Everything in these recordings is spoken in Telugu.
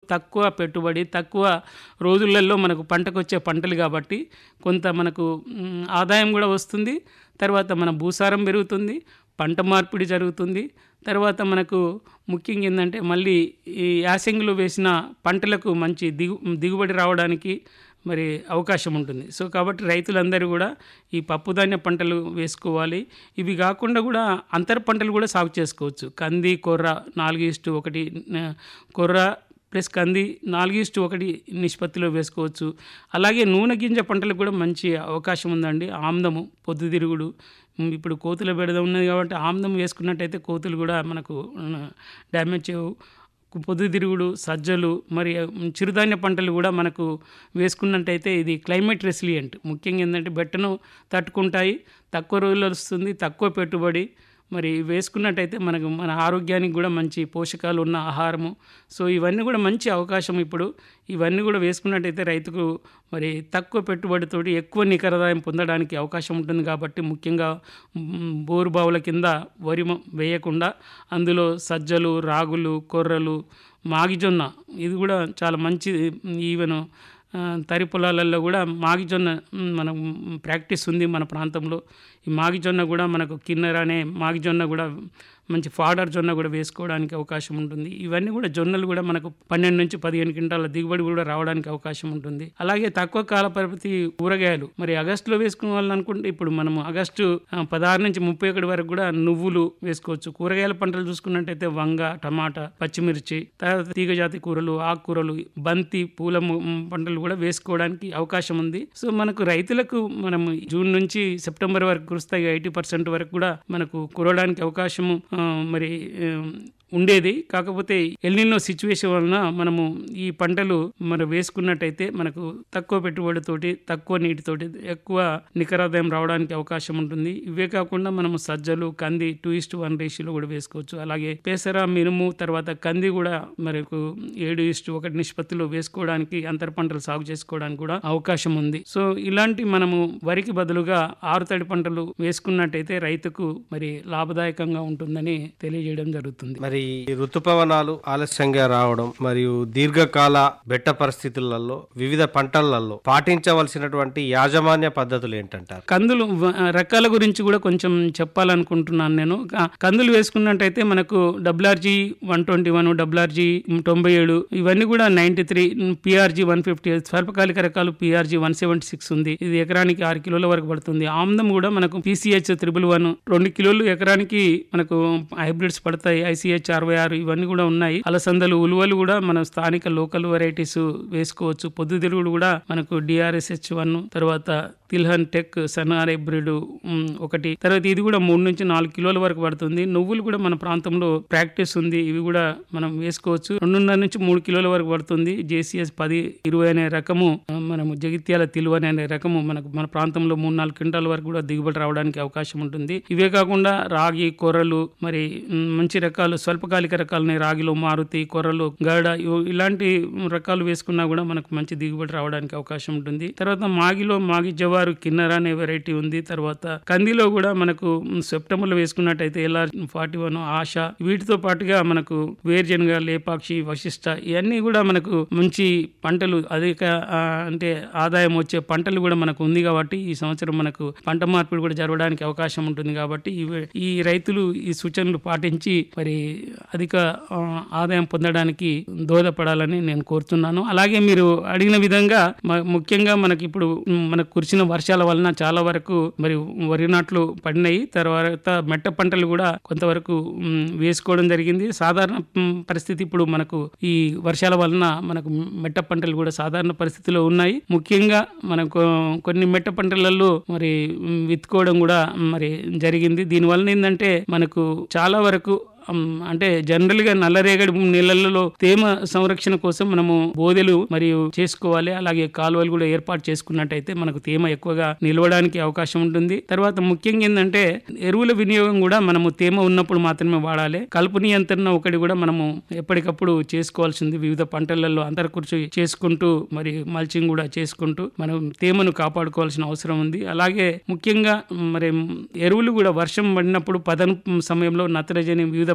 తక్కువ పెట్టుబడి తక్కువ రోజులలో మనకు పంటకు వచ్చే పంటలు కాబట్టి కొంత మనకు మ్, ఆదాయం కూడా వస్తుంది తర్వాత మన భూసారం పెరుగుతుంది పంట మార్పిడి జరుగుతుంది తర్వాత మనకు ముఖ్యంగా ఏంటంటే మళ్ళీ ఈ యాసంగిలో వేసిన పంటలకు మంచి దిగు దిగుబడి రావడానికి మరి అవకాశం ఉంటుంది సో కాబట్టి రైతులందరూ కూడా ఈ పప్పుధాన్య పంటలు వేసుకోవాలి ఇవి కాకుండా కూడా అంతర పంటలు కూడా సాగు చేసుకోవచ్చు కంది కొర్ర నాలుగు ఇస్టు ఒకటి ఆ, కొర్ర ప్లస్ కంది నాలుగు ఇస్టు ఒకటి నిష్పత్తిలో వేసుకోవచ్చు అలాగే నూనె గింజ పంటలకు కూడా మంచి అవకాశం ఉందండి ఆమ్దము పొద్దుతిరుగుడు ఉమ్, ఇప్పుడు కోతుల బెడద ఉన్నది కాబట్టి ఆమ్దం వేసుకున్నట్టయితే కోతులు కూడా మనకు డ్యామేజ్ చేయవు పొద్దుతిరుగుడు సజ్జలు మరి ఉమ్, చిరుధాన్య పంటలు కూడా మనకు వేసుకున్నట్టయితే ఇది క్లైమేట్ రెసిలియంట్ ముఖ్యంగా ఏంటంటే బెట్టను తట్టుకుంటాయి తక్కువ రోజులు వస్తుంది తక్కువ పెట్టుబడి మరి వేసుకున్నట్టయితే మనకు మన ఆరోగ్యానికి కూడా మంచి పోషకాలు ఉన్న ఆహారము సో ఇవన్నీ కూడా మంచి అవకాశం ఇప్పుడు ఇవన్నీ కూడా వేసుకున్నట్టయితే రైతుకు మరి తక్కువ పెట్టుబడితోటి ఎక్కువ నికరదాయం పొందడానికి అవకాశం ఉంటుంది కాబట్టి ముఖ్యంగా మ్, బోరు బావుల కింద వరి మ- వేయకుండా అందులో సజ్జలు రాగులు కొర్రలు మాగిజొన్న ఇది కూడా చాలా మంచి ఈవెన్ ఆ, తరి పొలాలలో కూడా మాగిజొన్న మ్, మనం ప్రాక్టీస్ ఉంది మన ప్రాంతంలో ఈ మాగిజొన్న కూడా మనకు కిన్నెర అనే మాగిజొన్న కూడా మంచి ఫాడర్ జొన్న కూడా వేసుకోవడానికి అవకాశం ఉంటుంది ఇవన్నీ కూడా జొన్నలు కూడా మనకు పన్నెండు నుంచి పదిహేను క్వింటాల దిగుబడి కూడా రావడానికి అవకాశం ఉంటుంది అలాగే తక్కువ కాల పరిమితి కూరగాయలు మరి ఆగస్టులో వేసుకోవాలని అనుకుంటే ఇప్పుడు మనం ఆగస్టు ఆ, పదహారు నుంచి ముప్పై ఒకటి వరకు కూడా నువ్వులు వేసుకోవచ్చు కూరగాయల పంటలు చూసుకున్నట్టయితే వంగ టమాటా పచ్చిమిర్చి తర్వాత తీగజాతి కూరలు ఆకుకూరలు బంతి పూల ము- పంటలు కూడా వేసుకోవడానికి అవకాశం ఉంది సో మనకు రైతులకు మనం జూన్ నుంచి సెప్టెంబర్ వరకు కురుస్తాయి ఎయిటీ పర్సెంట్ వరకు కూడా మనకు కురవడానికి అవకాశము ఆ, మరి ఆ, ఉండేది కాకపోతే ఎల్నినో సిచ్యువేషన్ వలన మనము ఈ పంటలు మనం వేసుకున్నట్టయితే మనకు తక్కువ పెట్టుబడితోటి తక్కువ నీటితోటి ఎక్కువ నికరాదాయం రావడానికి అవకాశం ఉంటుంది ఇవే కాకుండా మనము సజ్జలు కంది టూ ఇస్ట్ వన్ రేషియోలో కూడా వేసుకోవచ్చు అలాగే పేసర మినుము తర్వాత కంది కూడా మనకు ఏడు ఇస్ట్ ఒకటి నిష్పత్తిలో వేసుకోవడానికి అంతర పంటలు సాగు చేసుకోవడానికి కూడా అవకాశం ఉంది సో ఇలాంటి మనము వరికి బదులుగా ఆరుతడి పంటలు వేసుకున్నట్టయితే రైతుకు మరి లాభదాయకంగా ఉంటుందని తెలియజేయడం జరుగుతుంది మరి ఋతుపవనాలు ఆలస్యంగా రావడం మరియు దీర్ఘకాల బెట్ట పరిస్థితులలో వివిధ పంటలలో పాటించవలసినటువంటి యాజమాన్య పద్ధతులు ఏంటంటారు కందులు వ- రకాల గురించి కూడా కొంచెం చెప్పాలనుకుంటున్నాను నేను క- కందులు వేసుకున్నట్టయితే మనకు WRG one twenty one WRG తొంభై ఏడు ఇవన్నీ కూడా ninety three PRG one fifty స్వల్పకాలిక రకాలు పిఆర్జీ వన్ సెవెంటీ సిక్స్ ఉంది ఇది ఎకరానికి ఆరు కిలోల వరకు పడుతుంది ఆమ్దం కూడా మనకు పీసీహెచ్ త్రిబుల్ వన్ రెండు కిలోలు ఎకరానికి మనకు హైబ్రిడ్స్ పడతాయి ఐసీహెచ్ అరవై ఆరు ఇవన్నీ కూడా ఉన్నాయి అలసందలు ఉలువలు కూడా మన స్థానిక లోకల్ వెరైటీస్ వేసుకోవచ్చు పొద్దుతిరుగుడు కూడా మనకు డిఆర్ఎస్హెచ్ వన్ తర్వాత తిల్హన్ టెక్ సనార్ హైబ్రిడ్ ఉమ్, ఒకటి తర్వాత ఇది కూడా మూడు నుంచి నాలుగు కిలోల వరకు పడుతుంది నువ్వులు కూడా మన ప్రాంతంలో ప్రాక్టీస్ ఉంది ఇవి కూడా మనం వేసుకోవచ్చు రెండున్నర నుంచి మూడు కిలోల వరకు పడుతుంది జేసీఎస్ పది ఇరవై అనే రకము ఆ, మనము జగిత్యాల తిలువ అనే రకము మనకు మన ప్రాంతంలో మూడు నాలుగు క్వింటాల వరకు కూడా దిగుబడి రావడానికి అవకాశం ఉంటుంది ఇవే కాకుండా రాగి కొర్రలు మరి ఉమ్, మంచి రకాలు స్వల్పకాలిక రకాలని రాగిలో మారుతి కొర్రలు గడ ఇవ- ఇలాంటి రకాలు వేసుకున్నా కూడా మనకు మంచి దిగుబడి రావడానికి అవకాశం ఉంటుంది తర్వాత మాగిలో మాగి జవారు కిన్నర అనే వెరైటీ ఉంది తర్వాత కందిలో కూడా మనకు ఉమ్, సెప్టెంబర్లో వేసుకున్నట్టయితే ఎల్ఆర్ ఫార్టీ వన్ ఆశ వీటితో పాటుగా మనకు వేర్జనగా లేపాక్షి వశిష్ట ఇవన్నీ కూడా మనకు మంచి పంటలు అధిక ఆ, అంటే ఆదాయం వచ్చే పంటలు కూడా మనకు ఉంది కాబట్టి ఈ సంవత్సరం మనకు పంట మార్పిడి కూడా జరగడానికి అవకాశం ఉంటుంది కాబట్టి ఇవి- ఈ రైతులు ఈ సూచనలు పాటించి మరి అధిక ఆ, ఆదాయం పొందడానికి దోహదపడాలని నేను కోరుతున్నాను అలాగే మీరు అడిగిన విధంగా మ- ముఖ్యంగా మనకి ఇప్పుడు మ్, మనకు కురిసిన వర్షాల వలన చాలా వరకు మరి వరి నాట్లు పడినాయి తర్వాత మెట్ట పంటలు కూడా కొంతవరకు మ్, వేసుకోవడం జరిగింది సాధారణ మ్, పరిస్థితి ఇప్పుడు మనకు ఈ వర్షాల వలన మనకు మెట్ట పంటలు కూడా సాధారణ పరిస్థితిలో ఉన్నాయి ముఖ్యంగా మనకు కొన్ని మెట్ట పంటలలో మరి మ్, విత్తుకోవడం కూడా మరి జరిగింది దీనివల్ల ఏంటంటే మనకు చాలా వరకు అమ్, అంటే జనరల్ గా నల్లరేగడి నీళ్ళల్లో తేమ సంరక్షణ కోసం మనము బోదెలు మరియు చేసుకోవాలి అలాగే కాలువలు కూడా ఏర్పాటు చేసుకున్నట్టయితే మనకు తేమ ఎక్కువగా నిలవడానికి అవకాశం ఉంటుంది తర్వాత ముఖ్యంగా ఏంటంటే ఎరువుల వినియోగం కూడా మనము తేమ ఉన్నప్పుడు మాత్రమే వాడాలి కలుపు నియంత్రణ ఒకటి కూడా మనము ఎప్పటికప్పుడు చేసుకోవాల్సింది వివిధ పంటలలో అంతర్కృషి చేసుకుంటూ మరి మల్చింగ్ కూడా చేసుకుంటూ మనం తేమను కాపాడుకోవాల్సిన అవసరం ఉంది అలాగే ముఖ్యంగా మరి ఎరువులు కూడా వర్షం పడినప్పుడు పదను సమయంలో నత్రజని వివిధ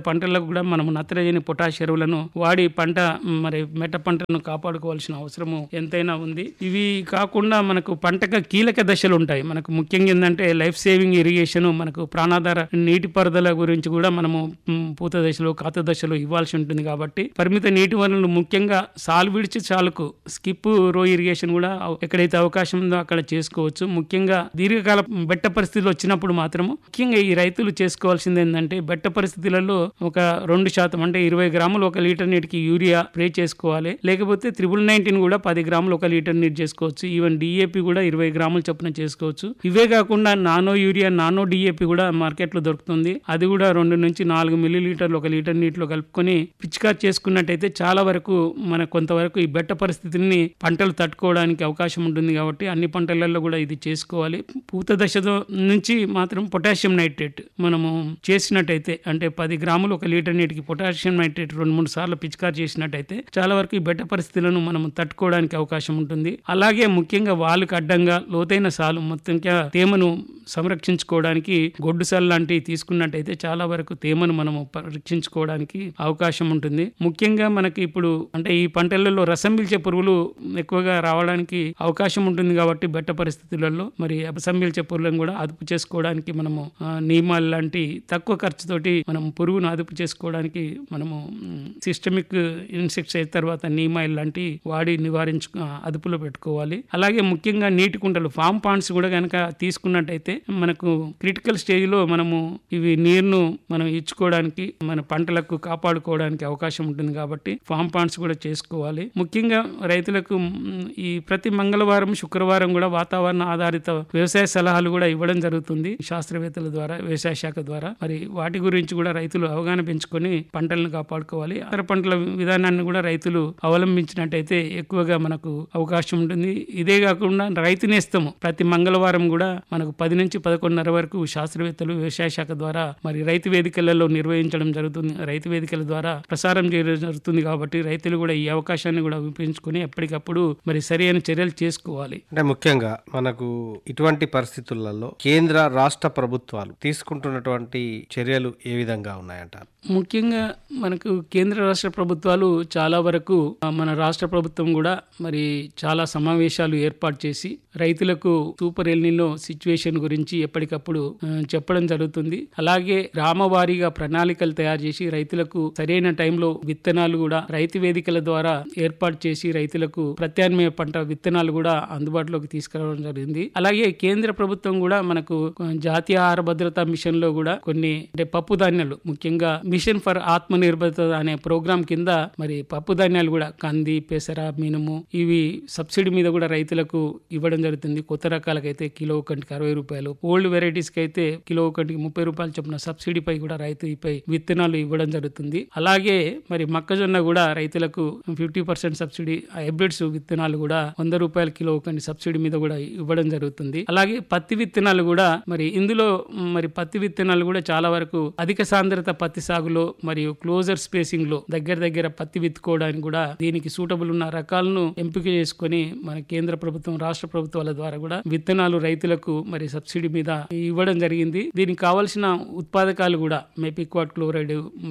పంటలకు కూడా మనం నత్రజని పొటాష్ ఎరువులను వాడి పంట మ్, మరి మెట్ట పంటలను కాపాడుకోవాల్సిన అవసరము ఎంతైనా ఉంది ఇవి కాకుండా మనకు పంటకు కీలక దశలు ఉంటాయి మనకు ముఖ్యంగా ఏంటంటే లైఫ్ సేవింగ్ ఇరిగేషన్ మనకు ప్రాణాధార నీటిపారుదల గురించి కూడా మనము మ్, పూత దశలో కాత దశలో ఇవ్వాల్సి ఉంటుంది కాబట్టి పరిమిత నీటి వనరులు ముఖ్యంగా సాలు విడిచి చాలుకు స్కిప్ రో ఇరిగేషన్ కూడా అవ- ఎక్కడైతే అవకాశం ఉందో అక్కడ చేసుకోవచ్చు ముఖ్యంగా దీర్ఘకాల బెట్ట పరిస్థితులు వచ్చినప్పుడు మాత్రము ముఖ్యంగా ఈ రైతులు చేసుకోవాల్సింది ఏంటంటే బెట్ట పరిస్థితులలో ఒక రెండు శాతం అంటే ఇరవై గ్రాములు ఒక లీటర్ నీటికి యూరియా స్ప్రే చేసుకోవాలి లేకపోతే త్రిబుల్ నైన్టీన్ కూడా పది గ్రాములు ఒక లీటర్ నీటి చేసుకోవచ్చు ఈవెన్ డిఏపి కూడా ఇరవై గ్రాములు చొప్పున చేసుకోవచ్చు ఇవే కాకుండా నానో యూరియా నానో డిఏపి కూడా మార్కెట్లో దొరుకుతుంది అది కూడా రెండు నుంచి నాలుగు మిల్లీ లీటర్లు ఒక లీటర్ నీటిలో కలుపుకొని పిచికారి చేసుకున్నట్టయితే చాలా వరకు మన కొంతవరకు ఈ బెట్ట పరిస్థితిని పంటలు తట్టుకోవడానికి అవకాశం ఉంటుంది కాబట్టి అన్ని పంటలలో కూడా ఇది చేసుకోవాలి పూత దశలో నుంచి మాత్రం పొటాషియం నైట్రేట్ మనము చేసినట్టయితే అంటే పది గ్రాములు ఒక లీటర్ నీటికి పొటాషియం నైట్రేట్ రెండు మూడు సార్లు పిచికారి చేసినట్టయితే చాలా వరకు ఈ బెట్ట పరిస్థితులను మనం తట్టుకోవడానికి అవకాశం ఉంటుంది అలాగే ముఖ్యంగా వాళ్ళకి అడ్డంగా లోతైన సాలు మొత్తంగా తేమను సంరక్షించుకోవడానికి గొడ్డు సాలు లాంటివి తీసుకున్నట్టయితే చాలా వరకు తేమను మనము పరీక్షించుకోవడానికి అవకాశం ఉంటుంది ముఖ్యంగా మనకి ఇప్పుడు అంటే ఈ పంటలలో రసం పీల్చే పురుగులు ఎక్కువగా రావడానికి అవకాశం ఉంటుంది కాబట్టి బెట్ట పరిస్థితులలో మరి రసం పీల్చే పురుగులను కూడా అదుపు చేసుకోవడానికి మనము ఆ, నియమాలు లాంటి తక్కువ ఖర్చుతోటి మనం పురుగును అదుపు చేసుకోవడానికి మనము సిస్టమిక్ ఇన్సెక్ట్స్ అయిన తర్వాత నీమాయిల్ లాంటి వాడి నివారించు ఆ, అదుపులో పెట్టుకోవాలి అలాగే ముఖ్యంగా నీటి కుంటలు ఫామ్ పాండ్స్ కూడా కనుక తీసుకున్నట్టయితే మనకు క్రిటికల్ స్టేజ్ లో మనము ఇవి నీరును మనం ఇచ్చుకోవడానికి మన పంటలకు కాపాడుకోవడానికి అవకాశం ఉంటుంది కాబట్టి ఫామ్ పాండ్స్ కూడా చేసుకోవాలి ముఖ్యంగా రైతులకు మ్, ఈ ప్రతి మంగళవారం శుక్రవారం కూడా వాతావరణ ఆధారిత వ్యవసాయ సలహాలు కూడా ఇవ్వడం జరుగుతుంది శాస్త్రవేత్తల ద్వారా వ్యవసాయ శాఖ ద్వారా మరి వాటి గురించి కూడా రైతులు అవగాహన పెంచుకొని పంటలను కాపాడుకోవాలి ఇతర పంటల విధానాన్ని కూడా రైతులు అవలంబించినట్టయితే ఎక్కువగా మనకు అవకాశం ఉంటుంది ఇదే కాకుండా రైతు నేస్తము ప్రతి మంగళవారం కూడా మనకు పది నుంచి పదకొండున్నర వరకు శాస్త్రవేత్తలు వ్యవసాయ శాఖ ద్వారా మరి రైతు వేదికలలో నిర్వహించడం జరుగుతుంది రైతు వేదికల ద్వారా ప్రసారం చేయడం జరుగుతుంది కాబట్టి రైతులు కూడా ఈ అవకాశాన్ని కూడా ఉపయోగించుకొని ఎప్పటికప్పుడు మరి సరైన చర్యలు చేసుకోవాలి అంటే ముఖ్యంగా మనకు ఇటువంటి పరిస్థితులలో కేంద్ర రాష్ట్ర ప్రభుత్వాలు తీసుకుంటున్నటువంటి చర్యలు ఏ విధంగా ఉన్నాయంటారు ముఖ్యంగా మనకు కేంద్ర రాష్ట్ర ప్రభుత్వాలు చాలా వరకు ఆ, మన రాష్ట్ర ప్రభుత్వం కూడా మరి చాలా సమావేశాలు ఏర్పాటు చేసి రైతులకు సూపర్ ఎల్నిలో సిచ్యువేషన్ గురించి ఎప్పటికప్పుడు ఆ, చెప్పడం జరుగుతుంది అలాగే గ్రామవారీగా ప్రణాళికలు తయారు చేసి రైతులకు సరైన టైంలో విత్తనాలు కూడా రైతు వేదికల ద్వారా ఏర్పాటు చేసి రైతులకు ప్రత్యామ్నాయ పంట విత్తనాలు కూడా అందుబాటులోకి తీసుకురావడం జరిగింది అలాగే కేంద్ర ప్రభుత్వం కూడా మనకు జాతీయ ఆహార భద్రతా మిషన్ లో కూడా కొన్ని అంటే పప్పు ధాన్యాలు ముఖ్యంగా మిషన్ ఫర్ ఆత్మ నిర్భరత అనే ప్రోగ్రాం కింద మరి పప్పు ధాన్యాలు కూడా కంది పెసర మినుము ఇవి సబ్సిడీ మీద కూడా రైతులకు ఇవ్వడం జరుగుతుంది కొత్త రకాలకైతే కిలో ఒకటికి అరవై రూపాయలు ఓల్డ్ వెరైటీస్ కి అయితే కిలో ఒకటికి ముప్పై రూపాయలు చొప్పున సబ్సిడీపై కూడా రైతుపై విత్తనాలు ఇవ్వడం జరుగుతుంది అలాగే మరి మొక్కజొన్న కూడా రైతులకు ఫిఫ్టీ పర్సెంట్ సబ్సిడీ హైబ్రిడ్స్ విత్తనాలు కూడా వంద రూపాయల కిలో ఒకటి సబ్సిడీ మీద కూడా ఇవ్వడం జరుగుతుంది అలాగే పత్తి విత్తనాలు కూడా మరి ఇందులో మ్, మరి పత్తి విత్తనాలు కూడా చాలా వరకు అధిక సాంద్రత పత్తి సాగులో మరియు క్లోజర్ స్పేసింగ్ లో దగ్గర దగ్గర పత్తి విత్తుకోవడానికి కూడా దీనికి సూటబుల్ ఉన్న రకాలను ఎంపిక చేసుకొని మన కేంద్ర ప్రభుత్వం రాష్ట్ర ప్రభుత్వాల ద్వారా కూడా విత్తనాలు రైతులకు మరి సబ్సిడీ మీద ఇవ్వడం జరిగింది దీనికి కావాల్సిన ఉత్పాదకాలు కూడా మెపిక్వాట్ క్లోరైడ్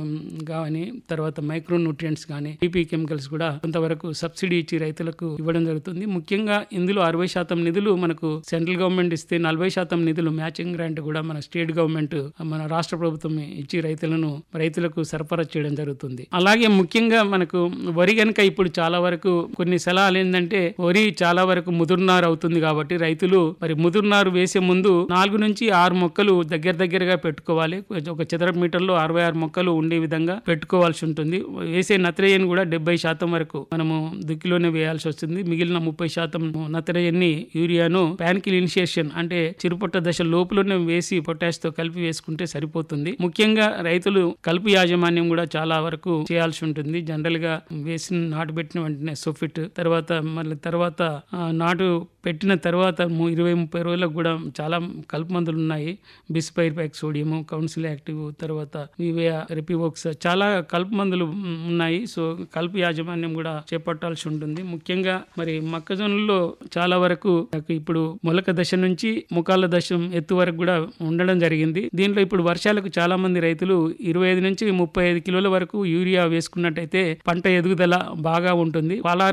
కానీ తర్వాత మైక్రో న్యూట్రియంట్స్ కానీ పీపీ కెమికల్స్ కూడా కొంతవరకు సబ్సిడీ ఇచ్చి రైతులకు ఇవ్వడం జరుగుతుంది ముఖ్యంగా ఇందులో అరవై శాతం నిధులు మనకు సెంట్రల్ గవర్నమెంట్ ఇస్తే నలభై శాతం నిధులు మ్యాచింగ్ గ్రాంట్ కూడా మన స్టేట్ గవర్నమెంట్ మన రాష్ట్ర ప్రభుత్వం ఇచ్చి రైతులను రైతులకు సరఫరా చేయడం జరుగుతుంది అలాగే ముఖ్యంగా మనకు వరి కనుక ఇప్పుడు చాలా వరకు కొన్ని సలహాలు ఏంటంటే వరి చాలా వరకు ముదురునారు అవుతుంది కాబట్టి రైతులు మరి ముదురునారు వేసే ముందు నాలుగు నుంచి ఆరు మొక్కలు దగ్గర దగ్గరగా పెట్టుకోవాలి ఒక చదరపు మీటర్లో అరవై ఆరు మొక్కలు ఉండే విధంగా పెట్టుకోవాల్సి ఉంటుంది వేసే నత్రజని కూడా డెబ్బై శాతం వరకు మనము దుక్కిలోనే వేయాల్సి వస్తుంది మిగిలిన ముప్పై శాతం నత్రజని యూరియాను ప్యాన్కిల్ ఇనిషియేషన్ అంటే చిరుపొట్ట దశ లోపలనే వేసి పొటాష్ తో కలిపి వేసుకుంటే సరిపోతుంది ముఖ్యంగా రైతులు కలుపు యాజమాన్యం కూడా చాలా వరకు చేయాల్సి ఉంటుంది జనరల్ గా వేసిన నాటు పెట్టిన వెంటనే సోఫిట్ తర్వాత మళ్ళీ తర్వాత ఆ, నాటు పెట్టిన తర్వాత ము- ఇరవై ముప్పై రోజులకు కూడా చాలా కలుపు మందులు ఉన్నాయి bispyribac sodium council activ తర్వాత వివేయా రెపివోక్స్ చాలా కలుపు మందులు ఉమ్, ఉన్నాయి సో కలుపు యాజమాన్యం కూడా చేపట్టాల్సి ఉంటుంది ముఖ్యంగా మరి మొక్కజొన్నలో చాలా వరకు నాకు ఇప్పుడు మొలక దశ నుంచి ముఖాల దశ ఎత్తు వరకు కూడా ఉండడం జరిగింది దీంట్లో ఇప్పుడు వర్షాలకు చాలా మంది రైతులు ఇరవై ఐదు నుంచి ముప్పై ఐదు కిలోల వరకు యూరియా వేసుకున్నట్టయితే పంట ఎదుగుదల బాగా ఉంటుంది పాల